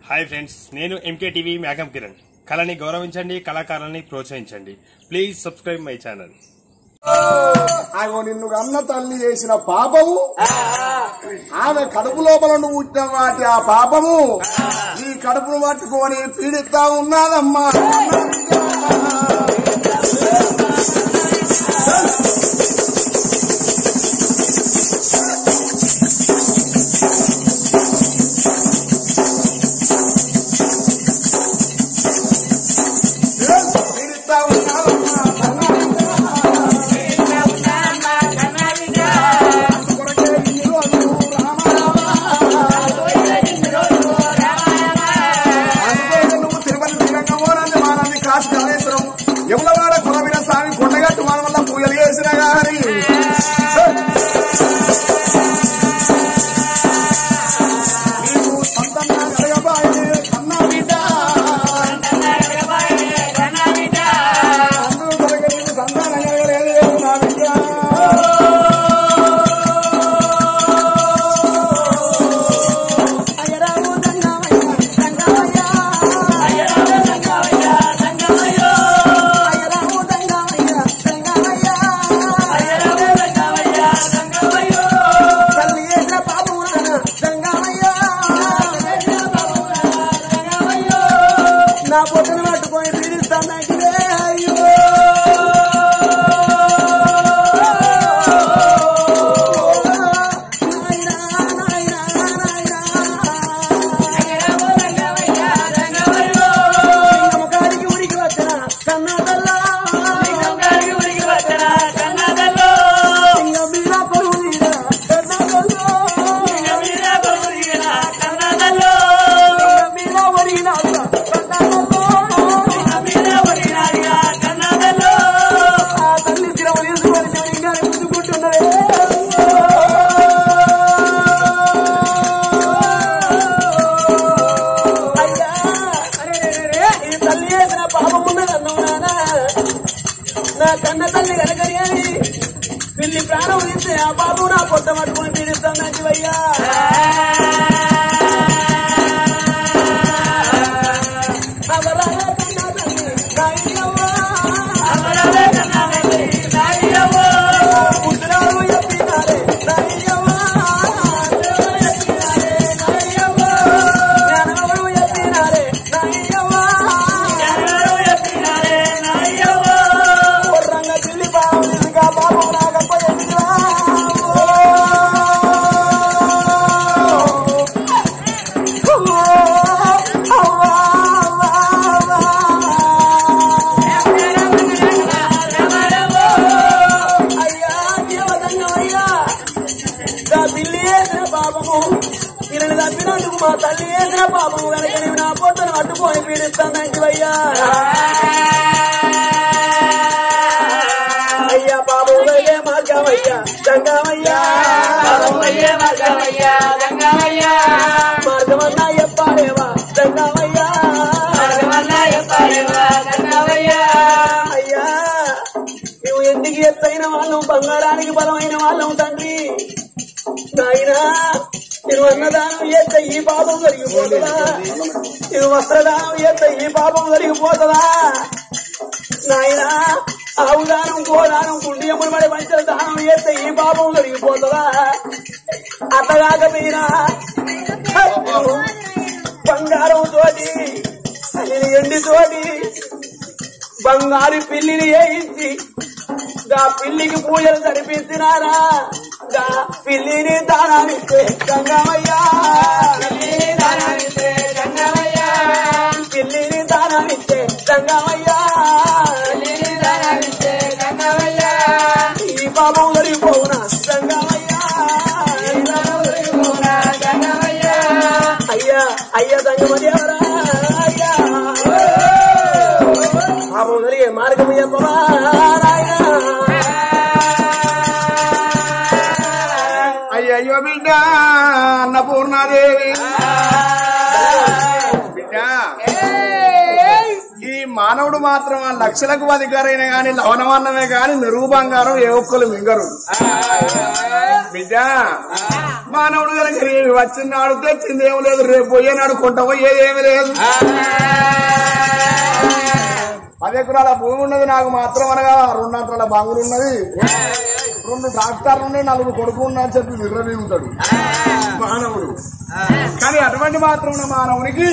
Hi friends నేను M K TV మేఘం కిరణ్ కళని గౌరవించండి కళాకారులని ప్రోత్సహించండి ప్లీజ్ సబ్స్క్రైబ్ మై ఛానల్ ఆగో నిన్ను అన్న తల్లి చేసిన పాపము ఆమె కడుపు లోపల నువ్వు పుట్టిన వాటి ఆ పాపము ఈ కడుపును పట్టుకొని పీడిస్తా ఉన్నాదమ్మా పీడిస్తా ఉన్నాదమ్మా కొరకే ఈ రోజు అందుకే నువ్వు తిరుపతి శ్రీరంగమోనంది మానంది కాశీ కాళేశ్వరం ఎవలవాడ కులవిన స్వామి కొండగట్టు మన వల్ల పూజలు చేసిన గాని నీకు సొంతంగా కలగబాయి కన్నా బిడ్డ అందుకు కొరకే నీకు సంతానం కలగలేదు నా బిడ్డ తల్లి చేసిన పాపము నాన్న సంగమయ్యా నా పొట్టను పట్టుకొని పీడిస్తానంటే అయ్యో నాయనా, నాయనా, నాయనా. సింగముఖానికి ఉరికి వచ్చిన కన్నదల్లా. సింగం మీద పరువు మీద కన్నదల్లా. సింగం మీద ఒరిగిన కన్నదల్లా. ఆ తల్లి శిరము తీసుకొని శివలింగాన్ని ముద్దుకుంటున్నదే. అయ్యా, అరే, రే, రే, రే, ఈ తల్లి చేసిన పాపం ఉన్నదన్నావు నాన్న. నా కన్న తల్లి కనుకని అని పిల్లి ప్రాణం ఇస్తే ఆ బాబు నా పొట్ట పట్టుకొని పీడిస్తాను శివయ్యా అవరాల కన్న తల్లి నాయనవ్వ. ముద్దురాలు ఎప్పినారే నాయనవ్వ. జ్ఞానవరు ఎప్పినారే నాయనవ్వ. కొర్రంగ పిల్లి బావునిగా బాబు నాగప్ప ఎట్లా? అవ్వా, అవ్వా, అవ్వా, అవ్వా. అయ్యా దేవదండం అయ్యా నా పిల్లి వేసిన పాపము ఈయనని తప్పినందుకు మా తల్లి వేసిన పాపము కనుక నీవు నా పొట్టను అడ్డుకొని పీడిస్తానంటే అయ్యా అయ్యా బాబు వెళ్ళే మార్గమయ్యా దంగమయ్యా మార్గమన్నా చెప్పాలేవా దంగమయ్యా అయ్యా నువ్వు ఎందుకు ఎత్తైన వాళ్ళం బంగారానికి బలమైన వాళ్ళం తండ్రి నాయనా నువ్వు అన్నదానం చేస్తే ఈ పాపం జరిగిపోతుందా నువ్వు వస్త్రదానం చేస్తే ఈ పాపం జరిగిపోతుందా నాయనా ఆవు దానం గోదానం గుండి అమ్మని పడి పంచల దానం చేస్తే ఈ పాపం జరిగిపోతుందా అత్తగాకపోయినా బంగారం తోటి ఎండి తోటి బంగారు పిల్లిని వేయించి గా పిల్లికి పూజలు జరిపించినారా గా పిల్లిని దానాలిస్తే గంగమయ్యా పిల్లిని దానాలిస్తే గంగమయ్యా ఈ పాపం జరిగిపోవునా గంగమయ్యా అయ్యా అయ్యా దంగమదేవరా అయ్యా పాపం జరిగే మార్గం చెప్పవా నాయనా అయ్యయ్యో బిడ్డ అన్నపూర్ణాదేవి బిడ్డ ఈ మానవుడు మాత్రం ఆ లక్షలకు అధికారైన గాని లవణమన్నమే గాని నిరుగు బంగారం ఏ ఒక్కరు మింగరు బిడ్డ మానవుడు కనుక రేపు వచ్చినాడు తెచ్చింది ఏమి లేదు రేపు పోయేనాడు కొంట పోయేది ఏమి లేదు పది ఎకరాల భూమి ఉన్నది నాకు మాత్రం అనగా రెండు అంతల బంగులు ఉన్నది రెండు డాక్టర్లు ఉన్నాయి నలుగురు కొడుకు ఉన్నా అని చెప్పి విర్రవీగుతాడు మానవుడు కానీ అటువంటి మాత్రం ఉన్న మానవునికి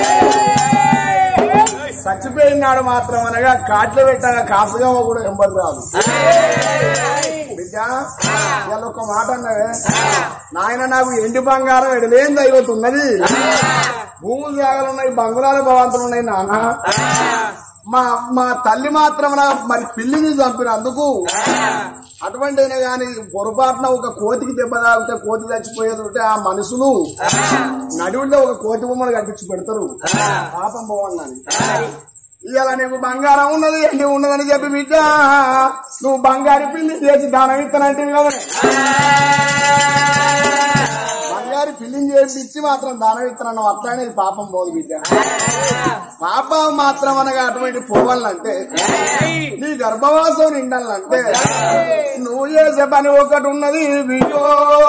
చచ్చిపోయినాడు మాత్రం అనగా కాట్లు పెట్టగా కాసుగా కూడా ఎంబడి రాదు బిడ్డ ఇవాళ ఒక మాట అన్నవే నాయన నాకు ఎండి బంగారం ఎడలేని దైవత ఉన్నది భూములు జాగాలు ఉన్నాయి బంగుళాలు భవంతులు ఉన్నాయి నాన్న మా మా తల్లి మాత్రం నా మరి పిల్లిని చంపినందుకు అటువంటి అయినా గాని పొరపాటున ఒక కోతికి దెబ్బ తాగితే కోతి చచ్చిపోయేది ఉంటే ఆ మనుషులు నడువుల్లో ఒక కోతి బొమ్మలు కట్టించి పెడతారు పాపం పోవన్నాను ఇవాళ నీకు బంగారం ఉన్నది ఎండి ఉన్నదని చెప్పి బిడ్డ నువ్వు బంగారు పిల్లి చేసి దానం ఇస్తానంటే కదా బంగారు పిల్లిని చేసి ఇచ్చి మాత్రం దానం ఇస్తున్నాను అట్లానే ఇది పాపం పోదు బిడ్డ పాపం మాత్రం అనగా అటువంటి పోవాలంటే నీ గర్భవాసం నిండాలంటే నువ్వు చేసే పని ఒకటి ఉన్నది బిడ్డో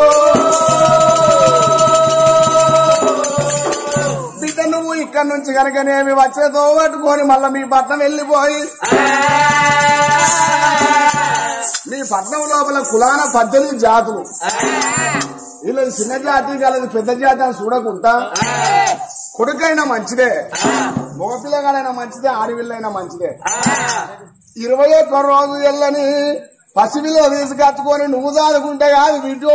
బిడ్డ నువ్వు ఇక్కడ నుంచి కనుకనేమి వచ్చేదో పట్టుకొని మళ్ళీ మీ పట్నం వెళ్ళిపోయి మీ పట్నం లోపల కులాన పద్దెనిమిది జాతులు వీళ్ళది చిన్న జాతి వాళ్ళది పెద్ద జాతి అని చూడకుండా కొడుకైనా మంచిదే మగపిల్లగాడైనా మంచిదే ఆడపిల్లైనా మంచిదే ఇరవై ఒక్క రోజు వెళ్ళని పసిపిల్ల తీసుకొచ్చుకొని నువ్వు దాదుకుంటే కాదు బిడ్డో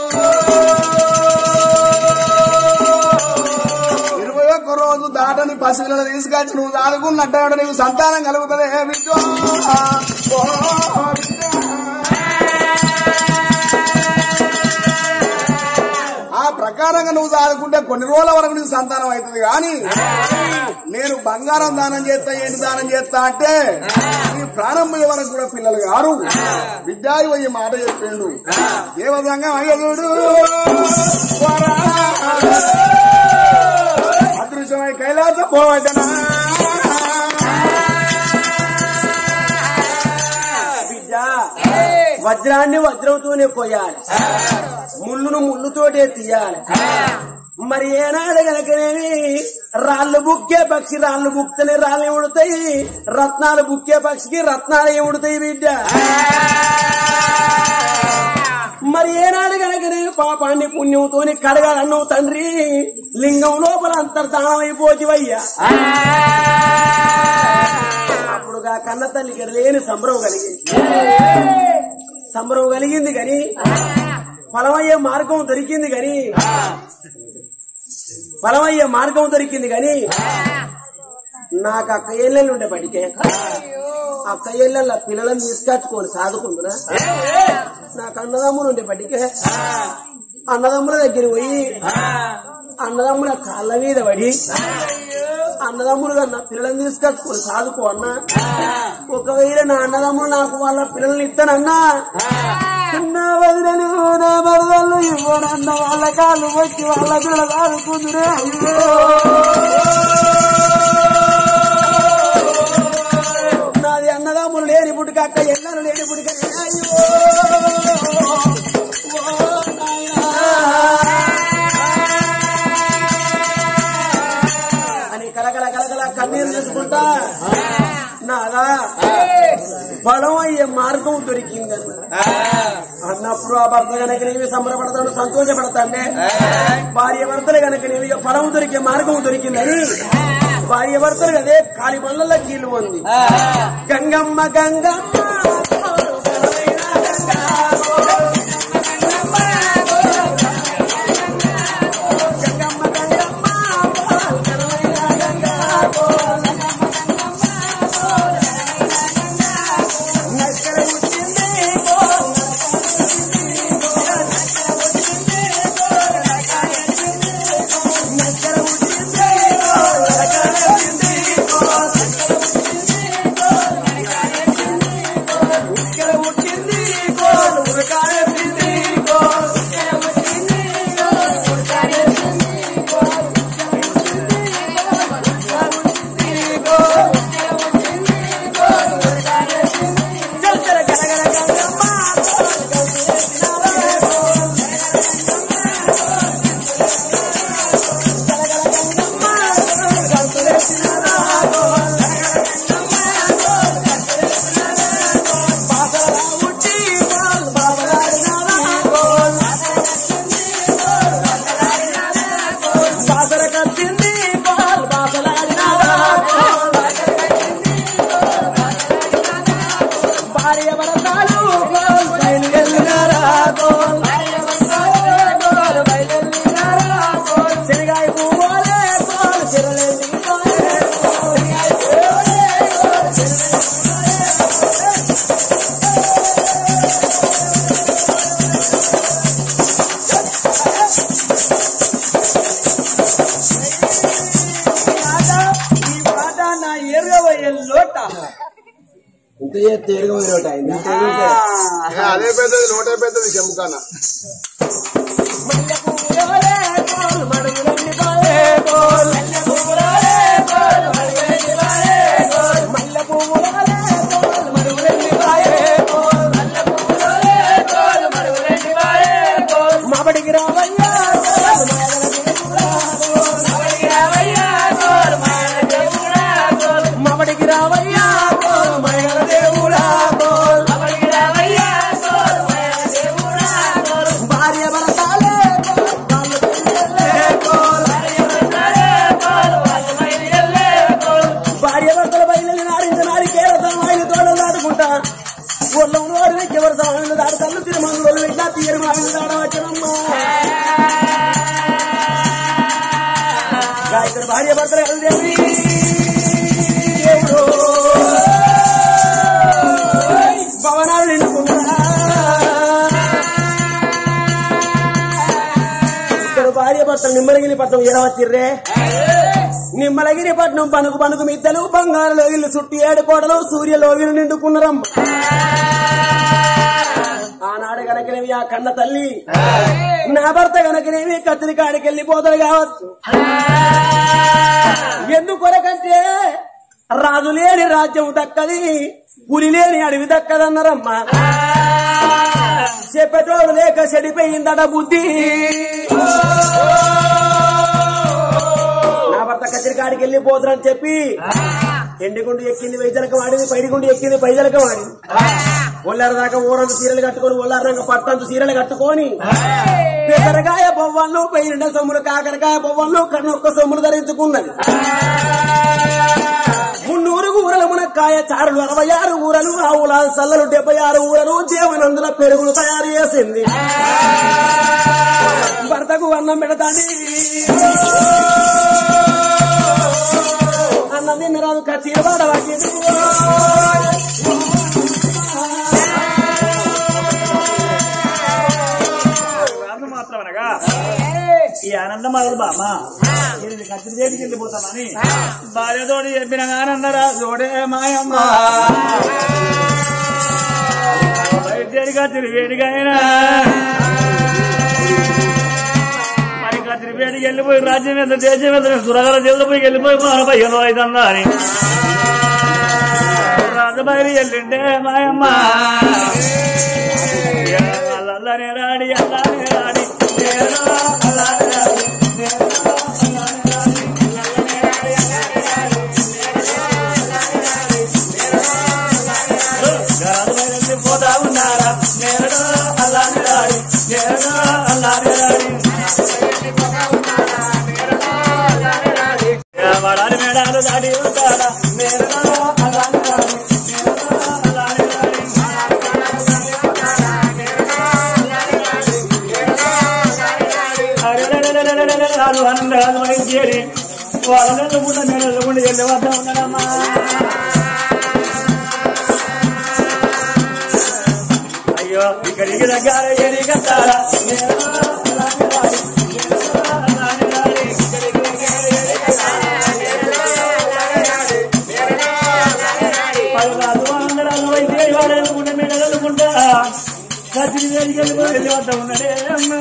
ఇరవై ఒక్క రోజు దాటని పసిపిల్లలు తీసుకొచ్చి నువ్వు దాదుకున్నట్టు నీకు సంతానం కలుగుతుంది ఏ బిడ్డో ఓ బిడ్డో. ఆ ప్రకారంగా నువ్వు దాదుకుంటే కొన్ని రోజుల వరకు నీకు సంతానం అవుతుంది కానీ నేను బంగారం దానం చేస్తా ఏంటి దానం చేస్తా అంటే నీ ప్రాణం పోయే వరకు కూడా పిల్లలు గారు విద్యాయి పోయి మాట చెప్పాడు దేవదంగం అయ్యదుడు అదృశ్యమై కైలాస పోవటనా బిడ్డ వజ్రాన్ని వజ్రంతోనే పోయాలి ముళ్ళును ముళ్ళుతోటే తీయాలి మరి ఏనాడు గనకనేమి రాళ్ళు బుక్కే పక్షి రాళ్ళు బుక్తనే రాళ్ళు ఉడతాయి రత్నాలు బుక్కే పక్షికి రత్నాలు ఉడతాయి బిడ్డ మరి ఏనాడు గనకనేమి పాపాన్ని పుణ్యంతోని కడగాలన్నావు తండ్రి లింగం లోపల అంతర్ధానం అయిపోతివయ్యా అప్పుడుగా కన్న తల్లికి లేని సంబరం కలిగింది సంబరం కలిగింది కానీ ఫలమయ్యే మార్గం దొరికింది కానీ ఫలమయ్యే మార్గం దొరికింది కానీ నాకు అక్క ఏళ్ళని ఉండే బడికే అక్క ఏళ్ళ పిల్లలను తీసుకొచ్చుకొని సాదుకుందునా నాకు అన్నదమ్ములు ఉండే బడికే అన్నదమ్ముల దగ్గర పోయి అన్నదమ్ముల కాళ్ళ మీద పడి అన్నదమ్ములు నా పిల్లల్ని తీసుకొచ్చుకొని సాదుకో అన్నా ఒకవేళ నా అన్నదమ్ములు నాకు వాళ్ళ పిల్లల్ని ఇస్తానన్నా నా వదినలు నా మరదళ్ళు ఇవ్వనన్న వాళ్ళ కాళ్ళు వచ్చి వాళ్ళ పిల్ల సాదుకుందురే అయ్యో నాది అన్నదమ్ములు లేని పుట్టుక అక్క ఎన్నలు లేని పుట్టుక అయ్యో ఓ నాయనా. అని కలకల కలకల కన్నీరు చేసుకుంటా నాదా బలం అయ్యే మార్గం దొరికిందన్న అన్నప్పుడు ఆ భర్త కనుక నీవి సంబరపడతాడు సంతోషపడతాడే భార్య భర్తలు కనుక నీవి ఫలం దొరికే మార్గం దొరికిందని భార్య భర్తలు అదే కాలి పనుల కీలు ఉంది గంగమ్మ గంగమ్మ గంగమ్మ గంగమ్మ నక్కర వచ్చింది నక్కర వచ్చింది ఇంత చేస్తే ఎరుగు పోయినట్టు అయిందా ఏ, అదే పెద్దది నోటే పెద్దది చెమ్ముకాన మాబడికి రావయ్యా మాబడికి రావయ్యా మయగల దేవుడా భార్య భరతాలే భార్య భర్తల బయలు నాడించ నాడికేరతం ఆయన తోడలు దాటుకుంటా ఊర్లో ఉన్నవారు ఎవరు సామాన్లు దాడుతాను తిరుమందులు ఇట్లా తీరుమాను దాడవచ్చనమ్మా గాయకుడు భార్య భర్తలు కలిదేవి దేవుడు భవనాలు నిండుకుంటా ఇద్దరు భార్య భర్తలు నిమ్మలగిరి పట్నం ఏడవచ్చిర్రే నిమ్మలగిరి పట్నం పనుకు పనుకు మిద్దలు బంగారు లోగిలు చుట్టి ఏడు కోటలు సూర్య లోగిలు నిండుకున్నారమ్మ ఆనాడు గనకనేవి ఆ కన్న తల్లి నా భర్త గనకనేవి కత్తిరి కాడికి వెళ్ళిపోతాడు కావచ్చు ఎందుకొరకంటే రాజు లేని రాజ్యం దక్కది పులి లేని అడవి దక్కదన్నారమ్మ చెప్పేటోడు లేక చెడిపోయిందట బుద్ధి నా భర్త కచ్చరికాడికి వెళ్ళిపోతారని చెప్పి ఎండిగుండు ఎక్కింది వైద్యలకం ఆడింది పైడిగుండు ఎక్కింది పైదలకం ఆడింది ఒళ్ళారు దాకా ఊరంత చీరలు కట్టుకొని ఒళ్ళారు దాకా పట్టంత చీరలు కట్టుకొని పెసరకాయ బొవ్వళ్ళు పైన సొమ్ములు కాకరకాయ బొవ్వళ్ళు కన్నొక్క సొమ్ములు ధరించుకున్నది మున్నూరు ఊరల మునక్కాయ చారులు అరవై ఆరు ఊరలు ఆవుల సల్లలు డెబ్బై ఆరు ఊరలు జీవనందుల పెరుగులు తయారు చేసింది భర్తకు అన్నం పెడతాని అన్నం తిన్నరాదు కచ్చీరు వాడవాకి రాజు మాత్రం అనగా ఈ ఆనందం మొదలు బామ్మ నేను కత్తిరి చేతికి వెళ్ళిపోతానని భార్యతోటి చెప్పిన ఆనందరా చూడే మాయమ్మ వైద్యుడి కత్తిరి వేడికైనా మరి కత్తిరి వేడికి వెళ్ళిపోయి రాజ్యం మీద దేశం మీద సురగల చేతులు పోయి వెళ్ళిపోయి మన పయ్యను అవుతుందా అని రాజబైరి వెళ్ళిండే మాయమ్మ అల్లనే రాడి అల్లనే రాడి నేరో అల్లనే రాడి నేరో అల్లనే రాడి గాలి పోతా ఉన్నారా నేరో అల్లనే రాడి నేరో అల్లనే రాడి వడాలి మేడాలు దాడి ఉంటాడా నేరో అల్లనే రాడి నేరో అల్లనే రాడి రాదు ఆనంద రాదు మరి చేరి వాళ్ళ కూడా నేను వెళ్ళకుండా వెళ్ళి వద్ద ఉన్నాడమ్మా అయ్యో ఇక్కడికి దగ్గర ఏరి కట్టారా నేను అలానే రాడి, నేను అలానే రాడి, ఇక్కడికి దగ్గర ఏరి కట్టారా, నేను అలానే రాడి, నేను అలానే రాడి. పది రాదు ఆనంద రాదు వైద్య వాళ్ళు వెళ్ళకుండా మీరు వెళ్ళకుండా కత్తిరి వేడికి వెళ్ళిపోయి వెళ్ళి వద్ద ఉన్నాడే అమ్మా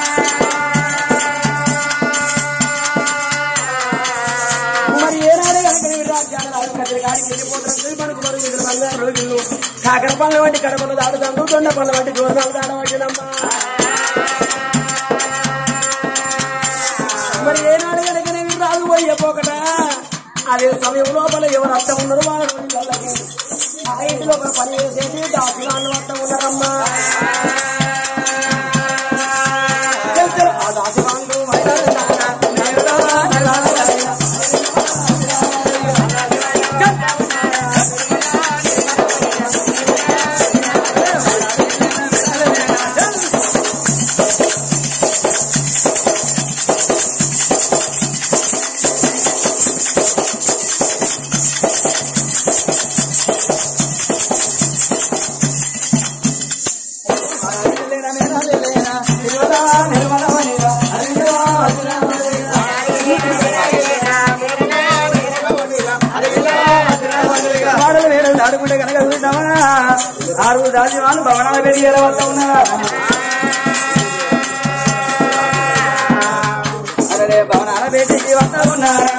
మరి ఏనాడే కనుక నీ రాజ్యాలు రాజు కదిరి కాడికి వెళ్ళిపోతారు మనకు మరి ఇద్దరు బంగారు రోజులు కాకర పళ్ళ వంటి కడపలు దాడుతాడు దొండ పళ్ళ వంటి దూరాలు దాడవచ్చునమ్మా మరి ఏనాడు కనుక నీ రాజు పోయపోకట అదే సమయం లోపల ఎవరు అర్థం ఉన్నారు వాళ్ళ రోజులకి ఆ ఇంటిలో ఒక పని చేసేది దాసులు అర్థం ఉన్నారమ్మా తెలుసు, ఆ దాసులు రాకుంటే కనుక చూద్దామా ఆరుగురు రాజీవాళ్ళు భవనాల పెరిగి ఎరవతా ఉన్నారు అరే భవనాల బేటికి వస్తా ఉన్నారా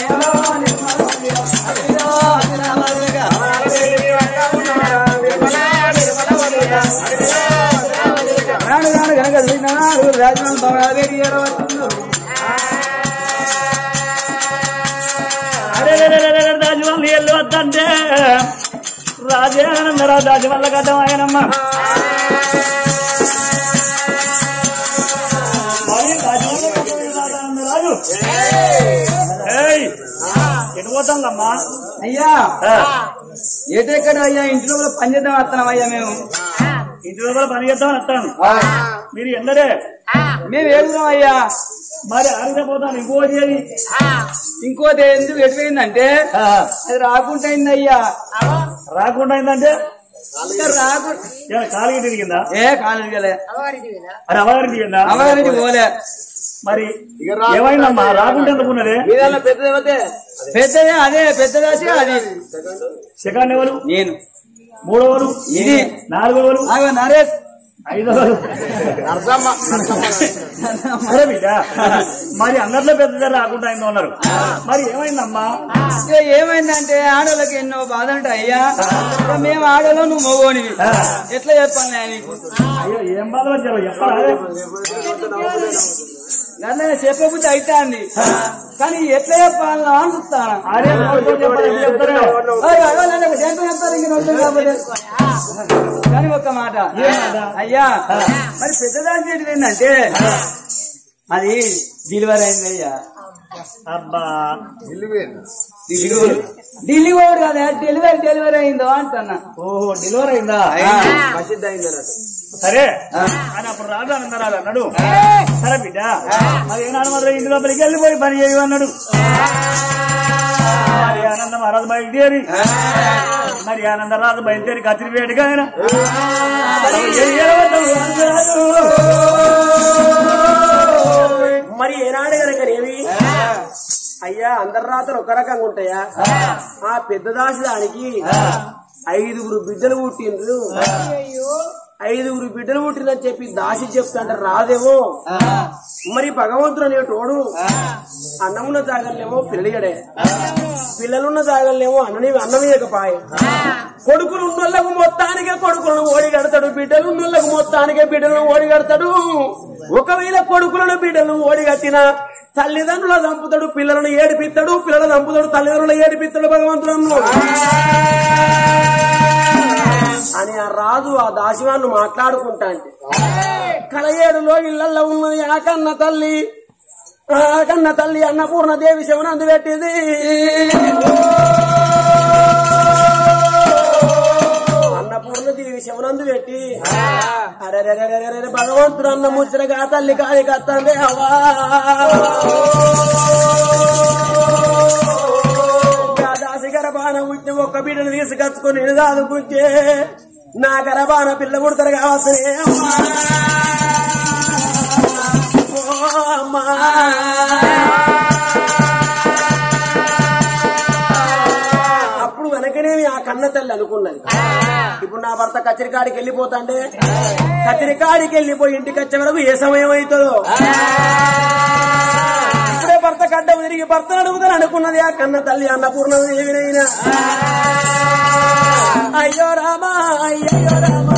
రాను రాను కనుక చూసినారు రాజమాన్ భవనాల బేటికి ఎరవతున్నారు అరే రాజవల్లి ఎల్లు వద్దంటే రాజేనందరా రాజవల్ల గడ్డం ఆయనమ్మ మరి రాజవల్ల గడ్డం ఆయన రాజానంద రాజు ఏయ్, ఎటు పోతాందమ్మా అయ్యా ఏటెక్కడ అయ్యా ఇంట్లో కూడా పని చేద్దాం వస్తున్నాం అయ్యా మేము ఇంటి లోపల పని చేద్దామని వస్తాను మీరు ఎందరే మేము ఏడుగురం అయ్యా మరి అరిగే పోతాను ఇంకోటి ఏది ఇంకోటి ఎందుకు ఎటుపోయిందంటే అది రాకుండా అయింది అయ్యా రాకుండా అయిందంటే ఇంకా రాకుండా ఏమైనా కాలికి తిరిగిందా ఏ కాలేదు కదా అది అవగారికి తిరిగిందా అమ్మగారికి పోలే మరి ఏమైందమ్మా రాకుంటే ఎందుకున్నదే పెద్దదే అదే పెద్దదాసి అది సెకండ్ ఎవరు నేను మూడవరు ఇది నాలుగవరు ఆగో నరేష్ ఐదవరు సరే బిడ్డ మరి అందరిలో పెద్దదే రాకుండా అయిందో అన్నారు మరి ఏమైందమ్మా ఇక ఏమైందంటే ఆడోళ్ళకి ఎన్నో బాధ ఉంటాయి అయ్యా ఇక మేము ఆడలో నువ్వు మగోనివి ఎట్లా చెప్పాలి నేను నీకు అయ్యో ఏం బాధ వచ్చావు చెప్పరా నన్ను చెప్పబుద్ధి అవుతాంది కానీ ఎట్లా చెప్పాలని అనుకుంటాను అరే నోటితో చెప్పాలి, ఎట్లా చెప్తారే? కానీ ఒక్క మాట అయ్యా మరి పెద్దదాని చేతి ఏంటంటే అది డెలివరీ అయింది అయ్యా అబ్బా ఢిల్లీ పోడు కదా డెలివరీ డెలివరీ అయిందో అంటున్నా ఓహో డెలివరీ అయిందా సరే అని అప్పుడు రాజు అన్నారు అన్నాడు సరే బిడ్డ మరి ఏనాడు మాత్రం ఇంటి లోపలికి వెళ్ళిపోయి పని చేయు అన్నాడు మరి ఆనందం మహారాజు బయలుదేరి మరి ఆనందరాజు బయలుదేరి కత్తిరిపేటగా ఆయన మరి ఏనాడు గనకనేవి అయ్యా అందరి రాత్రులు ఒక రకంగా ఉంటాయా ఆ పెద్ద దాసి దానికి ఐదుగురు బిడ్డలు పుట్టిండ్రు ఐదుగురు బిడ్డలు పుట్టిందని చెప్పి దాసి చెప్తాంటే రాదేమో మరి భగవంతుడు అనేటోడు అన్నమున్న జాగల్నేమో పిల్లడిగడే పిల్లలున్న జాగల్నేమో అన్నని అన్నమీయకపాయే కొడుకులు ఉన్నోళ్ళకు మొత్తానికే కొడుకులను ఓడిగడతాడు బిడ్డలు ఉన్నోళ్ళకు మొత్తానికే బిడ్డలను ఓడిగడతాడు ఒకవేళ కొడుకులను బిడ్డలను ఓడిగట్టిన తల్లిదండ్రుల చంపుతాడు పిల్లలను ఏడిపిస్తాడు పిల్లలు చంపుతాడు తల్లిదండ్రులు ఏడిపిస్తాడు భగవంతుడు అని ఆ రాజు ఆ దాసివాన్ని మాట్లాడుకుంటా అంటే కలయేడులో ఇళ్లలో ఉన్నది ఆ కన్న తల్లి ఆ కన్న తల్లి అన్నపూర్ణ దేవి శివనందు పెట్టింది అన్నపూర్ణ దేవి శివనందు పెట్టి అరే భగవంతుడు అన్న ముచ్చటగా తల్లి కాది కత్తందే అవా దాసి గర్భాన పుట్టి ఒక్క బిడ్డను తీసుకొచ్చుకొని దాదుకుంటే నా గర్భాన పిల్ల పుడతారు కావచ్చనే అమ్మా అప్పుడు వెనకనేమి ఆ కన్న తల్లి అనుకున్నది ఇప్పుడు నా భర్త కచ్చరికాడికి వెళ్ళిపోతాండే కచ్చరికాడికి వెళ్ళిపోయి ఇంటికి వచ్చే వరకు ఏ సమయం అవుతుందో ఇప్పుడే భర్త కడ్డం తిరిగి భర్తను అడుగుతాను అనుకున్నది ఆ కన్న తల్లి అన్నపూర్ణ దేవినైనా అయ్యో రామా అయ్యో రామా